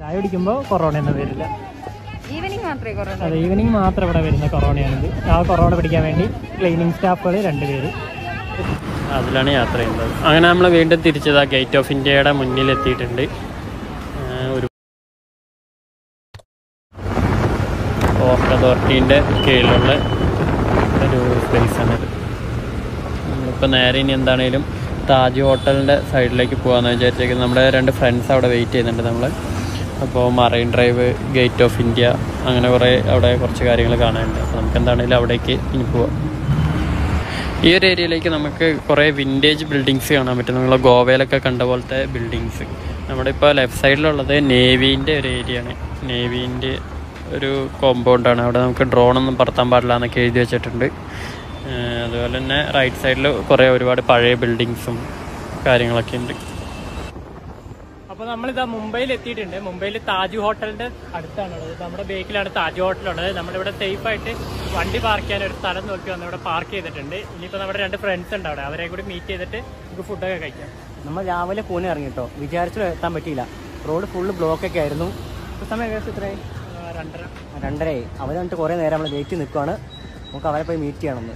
ചായ കുടിക്കുമ്പോൾ കൊറോണ ഒന്നും വരില്ല ഈവനിങ് മാത്രമേ കുറേ അത് ഈവനിങ് മാത്രം ഇവിടെ വരുന്ന കൊറോണയാണിത് ആ കൊറോണ പിടിക്കാൻ വേണ്ടി ക്ലീനിങ് സ്റ്റാഫുകൾ രണ്ടുപേര് അതിലാണ് യാത്ര ചെയ്യുന്നത് അങ്ങനെ നമ്മൾ വീണ്ടും തിരിച്ചത് ആ ഗേറ്റ് ഓഫ് ഇന്ത്യയുടെ മുന്നിൽ എത്തിയിട്ടുണ്ട് ആ, ഒരു പോർട്ട് അതോറിറ്റീൻ്റെ കീഴിലുള്ള ഒരു സ്പേസാണിത് നമ്മളിപ്പോൾ നേരെ ഇനി എന്താണേലും താജ് ഹോട്ടലിൻ്റെ സൈഡിലേക്ക് പോകാമെന്ന് വിചാരിച്ചേക്കുന്നത് നമ്മുടെ രണ്ട് ഫ്രണ്ട്സ് അവിടെ വെയിറ്റ് ചെയ്യുന്നുണ്ട് നമ്മൾ അപ്പോൾ മറൈൻ ഡ്രൈവ് ഗേറ്റ് ഓഫ് ഇന്ത്യ അങ്ങനെ കുറേ അവിടെ കുറച്ച് കാര്യങ്ങൾ കാണാനുണ്ട് അപ്പോൾ നമുക്ക് എന്താണേലും അവിടേക്ക് ഇനി പോവാം ഈ ഒരു ഏരിയയിലേക്ക് നമുക്ക് കുറേ വിൻറ്റേജ് ബിൽഡിങ്സ് കാണാൻ പറ്റും നമ്മൾ ഗോവയിലൊക്കെ കണ്ട പോലത്തെ ബിൽഡിങ്സ് നമ്മുടെ ഇപ്പോൾ ലെഫ്റ്റ് സൈഡിലുള്ളത് നേവീൻ്റെ ഒരു ഏരിയ ആണ് നേവീൻ്റെ ഒരു കോമ്പൗണ്ടാണ് അവിടെ നമുക്ക് ഡ്രോണൊന്നും പറത്താൻ പാടില്ല എന്നൊക്കെ എഴുതി വെച്ചിട്ടുണ്ട് ഏഹ് അതുപോലെ തന്നെ റൈറ്റ് സൈഡിൽ കുറേ ഒരുപാട് പഴയ ബിൽഡിങ്സും കാര്യങ്ങളൊക്കെ ഉണ്ട് അപ്പോൾ നമ്മളിതാ മുംബൈയിൽ എത്തിയിട്ടുണ്ട് മുംബൈയിൽ താജ് ഹോട്ടലിന്റെ അടുത്താണുള്ളത് നമ്മുടെ ബേക്കിലാണ് താജ് ഹോട്ടലുള്ളത് നമ്മളിവിടെ സേഫ് ആയിട്ട് വണ്ടി പാർക്ക് ചെയ്യാൻ ഒരു സ്ഥലം നോക്കി വന്ന് ഇവിടെ പാർക്ക് ചെയ്തിട്ടുണ്ട് ഇനിയിപ്പോൾ നമ്മുടെ രണ്ട് ഫ്രണ്ട്സ് ഉണ്ട് അവിടെ അവരെ കൂടി മീറ്റ് ചെയ്തിട്ട് നമുക്ക് ഫുഡൊക്കെ കഴിക്കാം നമ്മൾ രാവിലെ പൂനെ ഇറങ്ങി കേട്ടോ വിചാരിച്ചു എത്താൻ പറ്റിയില്ല റോഡ് ഫുള്ള് ബ്ലോക്ക് ഒക്കെ ആയിരുന്നു ഇപ്പൊ സമയം ഏകദേശം ഇത്രയായി ആ, രണ്ടര രണ്ടരയായി അവർ കണ്ടിട്ട് കുറേ നേരം നമ്മൾ വെയിറ്റ് നിൽക്കുവാണ് നമുക്ക് അവരെ പോയി മീറ്റ് ചെയ്യണമെന്ന്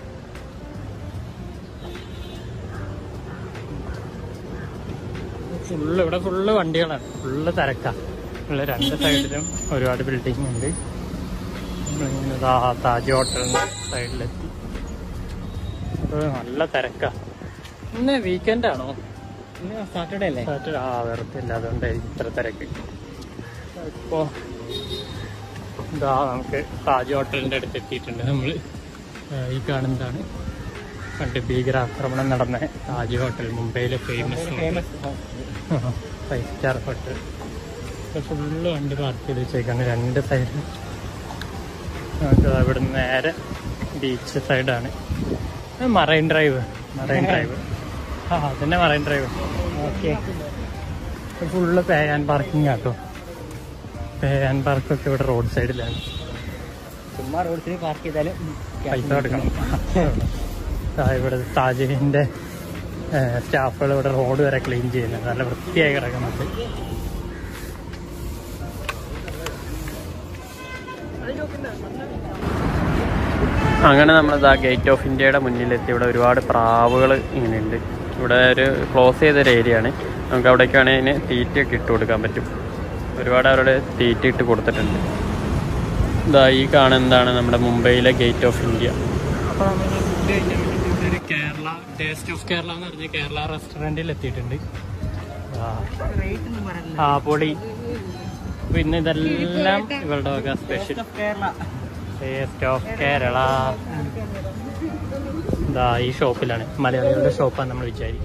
ഫുള്ള് ഇവിടെ ഫുള്ള് വണ്ടികളാണ് ഫുള്ള് തിരക്കാ ഫുള്ള് രണ്ട് സൈഡിലും ഒരുപാട് ബിൽഡിംഗ് ഉണ്ട് നമ്മളിങ്ങനെ ദാ താജ് ഹോട്ടലിന്റെ സൈഡിലെത്തി അപ്പോൾ നല്ല തിരക്കാ ഇന്ന് വീക്കെൻഡ് ആണോ ഇന്ന് സാറ്റർഡേ അല്ലേ സാറ്റർഡേ ആ വെറുതെ ഇല്ല അതുകൊണ്ടായിരിക്കും ഇത്ര തിരക്ക് ഇപ്പോ ഇതാ നമുക്ക് താജ് ഹോട്ടലിന്റെ അടുത്ത് എത്തിയിട്ടുണ്ട് നമ്മൾ ഈ കാണുന്നതാണ് പണ്ട് ഭീകരാക്രമണം നടന്ന താജ് ഹോട്ടൽ മുംബൈയിലെ famous famous five star hotel ഇപ്പോൾ ഫുള്ള് വണ്ടി പാർക്ക് ചെയ്ത് വെച്ചേക്കാണ് രണ്ട് സൈഡിൽ നമുക്ക് ഇവിടെ നേരെ ബീച്ച് സൈഡാണ് മറൈൻ ഡ്രൈവ് മറൈൻ ഡ്രൈവ് ആ അതന്നെ Marine Drive okay full pay and parking auto pay and പാർക്കൊക്കെ ഇവിടെ റോഡ് സൈഡിലാണ് ചുമ്മാ റോഡിൽ പാർക്ക് ചെയ്താലും പൈസ കൊടുക്കണം ആ, ഇവിടെ താജിന്റെ സ്റ്റാഫുകൾ ഇവിടെ റോഡ് വരെ ക്ലീൻ ചെയ്യുന്നുണ്ട് നല്ല വൃത്തിയായി കിടക്കുന്നുണ്ട് അങ്ങനെ നമ്മൾ ആ ഗേറ്റ് ഓഫ് ഇന്ത്യയുടെ മുന്നിലെത്തി ഇവിടെ ഒരുപാട് പ്രാവുകൾ ഇങ്ങനെയുണ്ട് ഇവിടെ ഒരു ക്ലോസ് ചെയ്തൊരു ഏരിയ ആണ് നമുക്ക് അവിടേക്ക് വേണമെങ്കിൽ തീറ്റയൊക്കെ ഇട്ട് കൊടുക്കാൻ പറ്റും ഒരുപാട് അവരുടെ തീറ്റ ഇട്ട് കൊടുത്തിട്ടുണ്ട് ഇതാ ഈ കാണുന്നതാണ് നമ്മുടെ മുംബൈയിലെ ഗേറ്റ് ഓഫ് ഇന്ത്യ അപ്പോൾ നമ്മൾ ഫുഡ് കഴിക്കാൻ വേണ്ടിയിട്ട് ഒരു കേരള ടേസ്റ്റ് ഓഫ് കേരള എന്ന് പറഞ്ഞ കേരള റെസ്റ്റോറൻറ്റിൽ എത്തിയിട്ടുണ്ട് ആ. ആ പൊളി പിന്നെ ഇതെല്ലാം ഇവരുടെ വക special Kerala taste of Kerala ഇതാ ഈ ഷോപ്പിലാണ് മലയാളികളുടെ ഷോപ്പാണ് നമ്മൾ വിചാരിക്കുന്നത്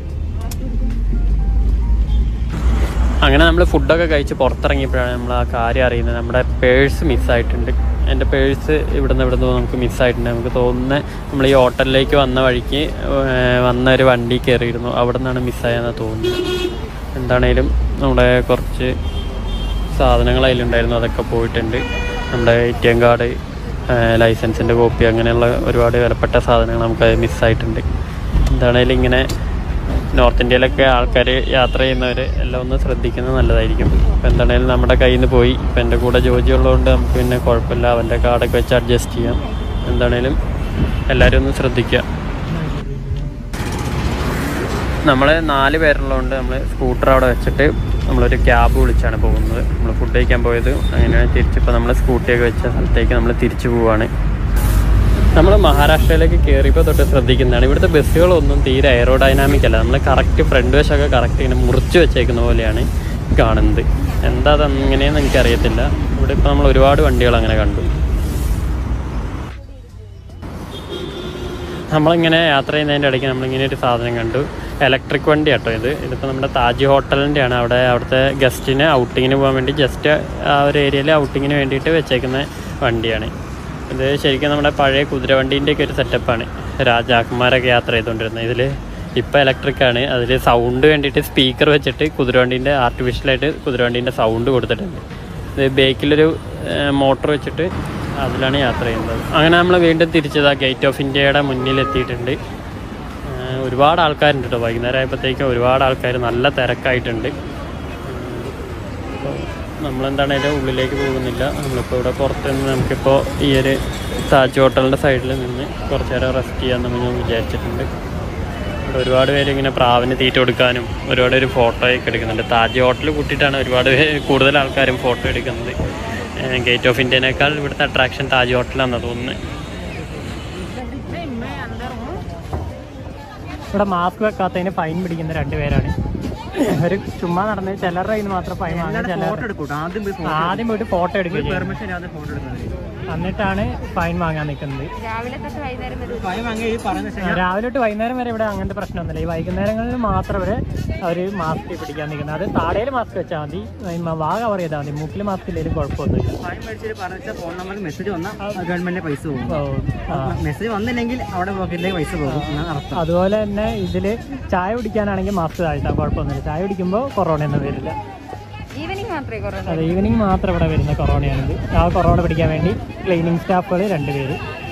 അങ്ങനെ നമ്മൾ ഫുഡൊക്കെ കഴിച്ച് പുറത്തിറങ്ങിയപ്പോഴാണ് നമ്മൾ ആ കാര്യം അറിയുന്നത് നമ്മുടെ പേഴ്സ് മിസ്സായിട്ടുണ്ട് എൻ്റെ പേഴ്സ് ഇവിടുന്ന് ഇവിടുന്ന് നമുക്ക് മിസ്സായിട്ടുണ്ട് നമുക്ക് തോന്നുന്നത് നമ്മൾ ഈ ഹോട്ടലിലേക്ക് വന്ന വഴിക്ക് ഏർ വന്ന ഒരു വണ്ടി കയറിയിരുന്നു അവിടെ നിന്നാണ് മിസ്സായെന്നാണ് തോന്നുന്നത് എന്താണേലും നമ്മുടെ കുറച്ച് സാധനങ്ങൾ അതിലുണ്ടായിരുന്നു അതൊക്കെ പോയിട്ടുണ്ട് നമ്മുടെ എ ടി എം കാർഡ് ലൈസൻസിൻ്റെ കോപ്പി അങ്ങനെയുള്ള ഒരുപാട് വിലപ്പെട്ട സാധനങ്ങൾ നമുക്ക് മിസ്സായിട്ടുണ്ട് എന്താണേലും ഇങ്ങനെ നോർത്ത് ഇന്ത്യയിലൊക്കെ ആൾക്കാർ യാത്ര ചെയ്യുന്നവർ എല്ലാം ഒന്ന് ശ്രദ്ധിക്കുന്നത് നല്ലതായിരിക്കും അപ്പോൾ എന്താണേലും നമ്മുടെ കയ്യിൽ നിന്ന് പോയി ഇപ്പം എൻ്റെ കൂടെ ജോജി ഉള്ളതുകൊണ്ട് നമുക്ക് പിന്നെ കുഴപ്പമില്ല അവൻ്റെ കാർഡൊക്കെ വെച്ച് അഡ്ജസ്റ്റ് ചെയ്യാം എന്താണേലും എല്ലാവരും ഒന്ന് ശ്രദ്ധിക്കുക നമ്മൾ നാല് പേരുള്ളതുകൊണ്ട് നമ്മൾ സ്കൂട്ടർ അവിടെ വെച്ചിട്ട് നമ്മളൊരു ക്യാബ് വിളിച്ചാണ് പോകുന്നത് നമ്മൾ ഫുഡ് കഴിക്കാൻ പോയത് അങ്ങനെയാണ് തിരിച്ചിപ്പോൾ നമ്മൾ സ്കൂട്ടിയൊക്കെ വെച്ച സ്ഥലത്തേക്ക് നമ്മൾ തിരിച്ചു പോവുകയാണ് നമ്മൾ മഹാരാഷ്ട്രയിലേക്ക് കയറിയപ്പോൾ തൊട്ട് ശ്രദ്ധിക്കുന്നതാണ് ഇവിടുത്തെ ബസ്സുകളൊന്നും തീരെ എയറോഡൈനാമിക് അല്ല നമ്മൾ കറക്റ്റ് ഫ്രണ്ട് വശമൊക്കെ കറക്റ്റ് ഇങ്ങനെ മുറിച്ച് വെച്ചേക്കുന്ന പോലെയാണ് കാണുന്നത് എന്താ അതെങ്ങനെയെന്ന് എനിക്കറിയത്തില്ല ഇവിടെ ഇപ്പോൾ നമ്മൾ ഒരുപാട് വണ്ടികൾ അങ്ങനെ കണ്ടു നമ്മളിങ്ങനെ യാത്ര ചെയ്യുന്നതിൻ്റെ ഇടയ്ക്ക് നമ്മളിങ്ങനെ ഒരു സാധനം കണ്ടു ഇലക്ട്രിക് വണ്ടി കേട്ടോ ഇത് ഇതിപ്പോൾ നമ്മുടെ താജ് ഹോട്ടലിൻ്റെ ആണ് അവിടെ അവിടുത്തെ ഗസ്റ്റിന് ഔട്ടിങ്ങിന് പോകാൻ വേണ്ടി ജസ്റ്റ് ആ ഒരു ഏരിയയിൽ ഔട്ടിങ്ങിന് വേണ്ടിയിട്ട് വെച്ചേക്കുന്ന വണ്ടിയാണ് ഇത് ശരിക്കും നമ്മുടെ പഴയ കുതിരവണ്ടീൻ്റെ ഒക്കെ ഒരു സെറ്റപ്പാണ് രാജാക്കന്മാരൊക്കെ യാത്ര ചെയ്തുകൊണ്ടിരുന്നത് ഇതിൽ ഇപ്പോൾ ഇലക്ട്രിക് ആണ് അതിൽ സൗണ്ട് വേണ്ടിയിട്ട് സ്പീക്കർ വെച്ചിട്ട് കുതിരവണ്ടീൻ്റെ ആർട്ടിഫിഷ്യലായിട്ട് കുതിരവണ്ടീൻ്റെ സൗണ്ട് കൊടുത്തിട്ടുണ്ട് ഇത് ബേക്കിലൊരു മോട്ടർ വെച്ചിട്ട് അതിലാണ് യാത്ര ചെയ്യുന്നത് അങ്ങനെ നമ്മൾ വീണ്ടും തിരിച്ചത് ആ ഗേറ്റ് ഓഫ് ഇന്ത്യയുടെ മുന്നിൽ എത്തിയിട്ടുണ്ട് ഏഹ് ഒരുപാട് ആൾക്കാരുണ്ട് കേട്ടോ വൈകുന്നേരം ആയപ്പോഴത്തേക്കും ഒരുപാട് ആൾക്കാർ നല്ല തിരക്കായിട്ടുണ്ട് അപ്പോൾ നമ്മളെന്താണേലും ഉള്ളിലേക്ക് പോകുന്നില്ല നമ്മളിപ്പോൾ ഇവിടെ പുറത്ത് നിന്ന് നമുക്കിപ്പോൾ ഈ ഒരു താജ് ഹോട്ടലിൻ്റെ സൈഡിൽ നിന്ന് കുറച്ച് നേരം റെസ്റ്റ് ചെയ്യാമെന്ന് നമ്മൾ വിചാരിച്ചിട്ടുണ്ട് ഇവിടെ ഒരുപാട് പേര് ഇങ്ങനെ പ്രാവിന് തീറ്റ കൊടുക്കാനും ഒരുപാട് പേര് ഫോട്ടോയൊക്കെ എടുക്കുന്നുണ്ട് താജ് ഹോട്ടൽ കൂട്ടിയിട്ടാണ് ഒരുപാട് പേര് കൂടുതൽ ആൾക്കാരും ഫോട്ടോ എടുക്കുന്നത് ഗേറ്റ് ഓഫ് ഇന്ത്യനേക്കാൾ ഇവിടുത്തെ അട്രാക്ഷൻ താജ് ഹോട്ടലാണെന്ന് തോന്നുന്നത് ഇവിടെ മാസ്ക് വെക്കാത്തതിന് ഫൈൻ പിടിക്കുന്ന രണ്ടുപേരാണ് ഒരു ചുമ്മാ നടന്ന് ചിലരുടെ കയ്യിൽ നിന്ന് മാത്രം ഫൈൻ വാങ്ങും ചിലർ എടുക്കൂട്ടോ ആദ്യം പോയി ആദ്യം പോയിട്ട് ഫോട്ടോ എടുക്കുക പെർമിഷൻ ഇല്ലാതെ ഫോട്ടോ എടുക്കുന്നത് എന്നിട്ടാണ് ഫൈൻ വാങ്ങാൻ നിൽക്കുന്നത് രാവിലെ തൊട്ട് വൈകുന്നേരം വരെ ഫൈൻ വാങ്ങി ഈ പറയുന്ന ആ, രാവിലെ തൊട്ട് വൈകുന്നേരം വരെ ഇവിടെ അങ്ങനത്തെ പ്രശ്നമൊന്നുമില്ല ഈ വൈകുന്നേരങ്ങളിൽ മാത്രം ഇവര് അവർ മാസ്ക് പിടിക്കാൻ നിൽക്കുന്നത് അത് താടയിൽ മാസ്ക് വെച്ചാൽ മതി ഈ മ- വാ കവർ ചെയ്താൽ മതി മൂക്കിൽ മാസ്ക് ഇല്ലെങ്കിലും കുഴപ്പമൊന്നുമില്ല ഫൈൻ മേടിച്ചിട്ട് പറഞ്ഞ ഫോൺ നമ്പറിൽ മെസ്സേജ് വന്നാൽ ഗവൺമെന്റിന്റെ പൈസ പോകും ഓ, ആ. മെസ്സേജ് വന്നില്ലെങ്കിൽ അവിടെ പോക്കറ്റിലേക്ക് പൈസ പോകും എന്നാണ് അർത്ഥം അതുപോലെ തന്നെ ഇതിൽ ചായ കുടിക്കാനാണെങ്കിൽ മാസ്ക് താഴ്ത്താം കുഴപ്പമൊന്നുമില്ല ചായ കുടിക്കുമ്പോൾ കൊറോണ ഒന്നും വരില്ല ഈവനിങ് മാത്രമേ കൊറോണ അത് ഈവനിങ് മാത്രം ഇവിടെ വരുന്ന കൊറോണയാണിത് ആ കൊറോണ പിടിക്കാൻ വേണ്ടി ക്ലീനിങ് സ്റ്റാഫുകൾ രണ്ടുപേര്